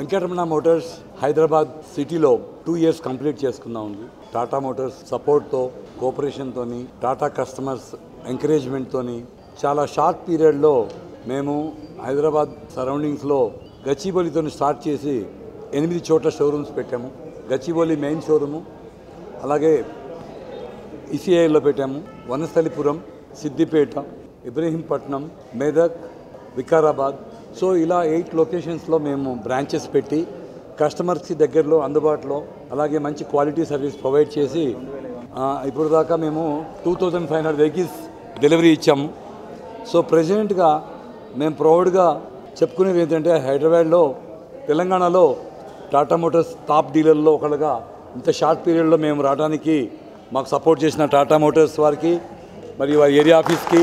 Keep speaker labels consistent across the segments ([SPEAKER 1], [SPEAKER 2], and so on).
[SPEAKER 1] Venkataramana Motors Hyderabad సిటీలో two years complete చేసుకుందాం ఉంది టాటా మోటార్స్ సపోర్ట్తో కోఆపరేషన్తో టాటా కస్టమర్స్ ఎంకరేజ్మెంట్తో చాలా షార్ట్ పీరియడ్లో మేము హైదరాబాద్ సరౌండింగ్స్లో గచ్చిబౌలితో స్టార్ట్ చేసి ఎనిమిది చోట్ల షోరూమ్స్ పెట్టాము గచ్చిబౌలి మెయిన్ షోరూము అలాగే ఈసీఐలో పెట్టాము వనస్థలిపురం సిద్దిపేట ఇబ్రహీంపట్నం మెదక్ వికారాబాద్ సో ఇలా ఎయిట్ లొకేషన్స్లో మేము బ్రాంచెస్ పెట్టి కస్టమర్స్కి దగ్గరలో అందుబాటులో అలాగే మంచి క్వాలిటీ సర్వీస్ ప్రొవైడ్ చేసి ఆ, ఇప్పుడు దాకా మేము two thousand five hundred vehicles delivery ఇచ్చాము సో ప్రెసిడెంట్గా మేము ప్రౌడ్గా చెప్పుకునేది ఏంటంటే హైదరాబాద్లో తెలంగాణలో టాటా మోటార్స్ టాప్ డీలర్లో ఒకళ్ళుగా ఇంత షార్ట్ పీరియడ్లో మేము రావడానికి మాకు సపోర్ట్ చేసిన టాటా మోటార్స్ వారికి మరియు వారి ఏరియా ఆఫీస్కి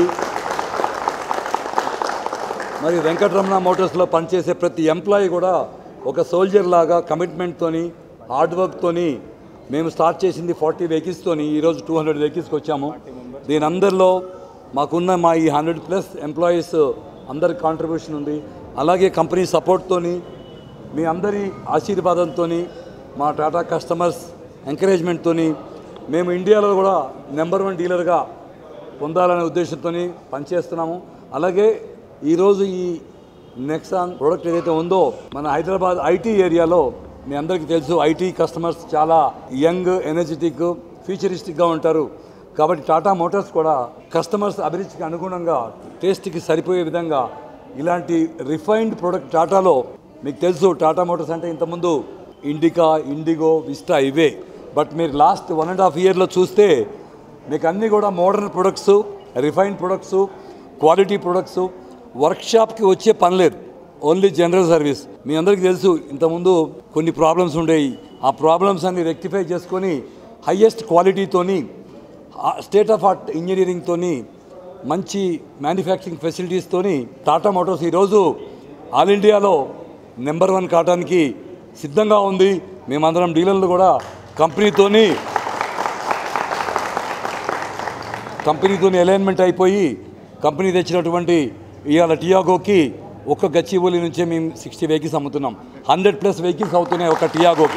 [SPEAKER 1] మరి వెంకటరమణ మోటార్స్లో పనిచేసే ప్రతి ఎంప్లాయీ కూడా ఒక సోల్జర్ లాగా కమిట్మెంట్తోని హార్డ్ వర్క్తోని మేము స్టార్ట్ చేసింది ఫార్టీ వెహికల్స్తోని ఈరోజు టూ హండ్రెడ్ వెహికల్స్కి వచ్చాము దీని అందరిలో మాకున్న మా ఈ హండ్రెడ్ ప్లస్ ఎంప్లాయీస్ అందరి కాంట్రిబ్యూషన్ ఉంది అలాగే కంపెనీ సపోర్ట్తోని మీ అందరి ఆశీర్వాదంతో మా టాటా కస్టమర్స్ ఎంకరేజ్మెంట్తో మేము ఇండియాలో కూడా నెంబర్ వన్ డీలర్గా పొందాలనే ఉద్దేశంతో పనిచేస్తున్నాము అలాగే ఈరోజు ఈ నెక్సాన్ ప్రోడక్ట్ ఏదైతే ఉందో మన హైదరాబాద్ ఐటీ ఏరియాలో మీ అందరికీ తెలుసు ఐటీ కస్టమర్స్ చాలా యంగ్ ఎనర్జెటిక్ ఫ్యూచరిస్టిక్గా ఉంటారు కాబట్టి టాటా మోటార్స్ కూడా కస్టమర్స్ అభిరుచికి అనుగుణంగా టేస్ట్కి సరిపోయే విధంగా ఇలాంటి రిఫైన్డ్ ప్రోడక్ట్ టాటాలో మీకు తెలుసు టాటా మోటార్స్ అంటే ఇంతకుముందు ఇండికా ఇండిగో విస్టా ఇవే బట్ మీరు లాస్ట్ వన్ అండ్ హాఫ్ ఇయర్లో చూస్తే మీకు అన్నీ కూడా modern products refined products quality products వర్క్షాప్కి వచ్చే పని లేదు ఓన్లీ జనరల్ సర్వీస్ మీ అందరికీ తెలుసు ఇంతకుముందు కొన్ని ప్రాబ్లమ్స్ ఉండేవి ఆ ప్రాబ్లమ్స్ అన్ని రెక్టిఫై చేసుకొని హయ్యెస్ట్ క్వాలిటీతోని స్టేట్ ఆఫ్ ఆర్ట్ ఇంజనీరింగ్తోని మంచి మ్యానుఫ్యాక్చరింగ్ ఫెసిలిటీస్తోని టాటా మోటార్స్ ఈరోజు ఆల్ ఇండియాలో నెంబర్ వన్ కావడానికి సిద్ధంగా ఉంది మేమందరం డీలర్లు కూడా కంపెనీతోని కంపెనీతో అలైన్మెంట్ అయిపోయి కంపెనీ తెచ్చినటువంటి ఇవాళ టియాగోకి ఒక్క గచ్చిబౌలి నుంచే మేము సిక్స్టీ వెహికల్స్ అమ్ముతున్నాం హండ్రెడ్ ప్లస్ వెహికల్స్ అవుతున్నాయి ఒక టియాగోకి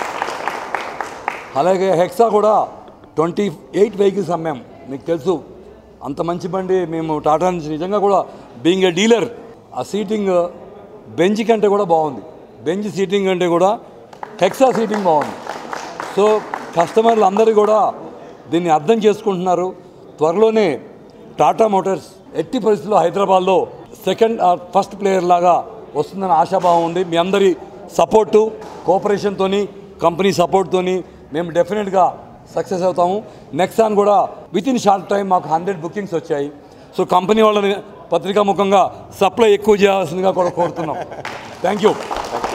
[SPEAKER 1] అలాగే హెక్సా కూడా ట్వంటీ ఎయిట్ వెహికల్స్ అమ్మాం మీకు తెలుసు అంత మంచి బండి మేము టాటా నుంచి నిజంగా కూడా బీయింగ్ ఏ డీలర్ ఆ సీటింగ్ బెంచ్ కంటే కూడా బాగుంది బెంచ్ సీటింగ్ కంటే కూడా హెక్సా సీటింగ్ బాగుంది సో కస్టమర్లు అందరూ కూడా దీన్ని అర్థం చేసుకుంటున్నారు త్వరలోనే టాటా మోటార్స్ ఎట్టి పరిస్థితుల్లో హైదరాబాద్లో సెకండ్ ఆర్ ఫస్ట్ ప్లేయర్ లాగా వస్తుందని ఆశాభావం ఉంది మీ అందరి సపోర్టు కోఆపరేషన్తో కంపెనీ సపోర్ట్తోని మేము డెఫినెట్గా సక్సెస్ అవుతాము నెక్సాన్ కూడా విత్ ఇన్ షార్ట్ టైం మాకు హండ్రెడ్ బుకింగ్స్ వచ్చాయి సో కంపెనీ వాళ్ళని పత్రికా ముఖంగా సప్లై ఎక్కువ చేయాల్సిందిగా కూడా కోరుతున్నాం థ్యాంక్ యూ